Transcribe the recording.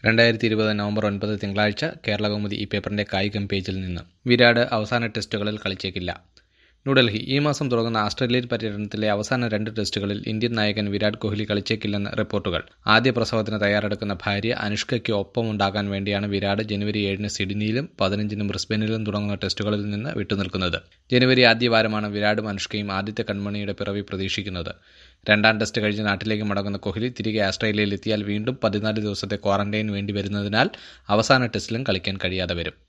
രണ്ടായിരത്തി ഇരുപത് നവംബർ ഒൻപത് തിങ്കളാഴ്ച കേരളകൗമുദി ഈ പേപ്പറിന്റെ കായികം പേജിൽ നിന്ന് വിരാട് അവസാന ടെസ്റ്റുകളിൽ കളിച്ചേക്കില്ല ന്യൂഡൽഹി ഈ മാസം തുടങ്ങുന്ന ആസ്ട്രേലിയൻ പര്യടനത്തിലെ അവസാന രണ്ട് ടെസ്റ്റുകളിൽ ഇന്ത്യൻ നായകൻ വിരാട് കോഹ്ലി കളിച്ചേക്കില്ലെന്ന് റിപ്പോർട്ടുകൾ ആദ്യ പ്രസവത്തിന് തയ്യാറെടുക്കുന്ന ഭാര്യ അനുഷ്കയ്ക്ക് ഒപ്പമുണ്ടാകാൻ വേണ്ടിയാണ് വിരാട് ജനുവരി ഏഴിന് സിഡ്നിയിലും പതിനഞ്ചിന് ബ്രിസ്ബനിലും തുടങ്ങുന്ന ടെസ്റ്റുകളിൽ നിന്ന് വിട്ടുനിൽക്കുന്നത് ജനുവരി ആദ്യവാരമാണ് വിരാടും അനുഷ്കയും ആദ്യത്തെ കൺമണിയുടെ പിറവി പ്രതീക്ഷിക്കുന്നത് രണ്ടാം ടെസ്റ്റ് കഴിഞ്ഞ് നാട്ടിലേക്ക് മടങ്ങുന്ന കോഹ്ലി തിരികെ ആസ്ട്രേലിയയിലെത്തിയാൽ വീണ്ടും പതിനാല് ദിവസത്തെ ക്വാറന്റൈൻ വേണ്ടി വരുന്നതിനാൽ അവസാന ടെസ്റ്റിലും കളിക്കാൻ കഴിയാതെ വരും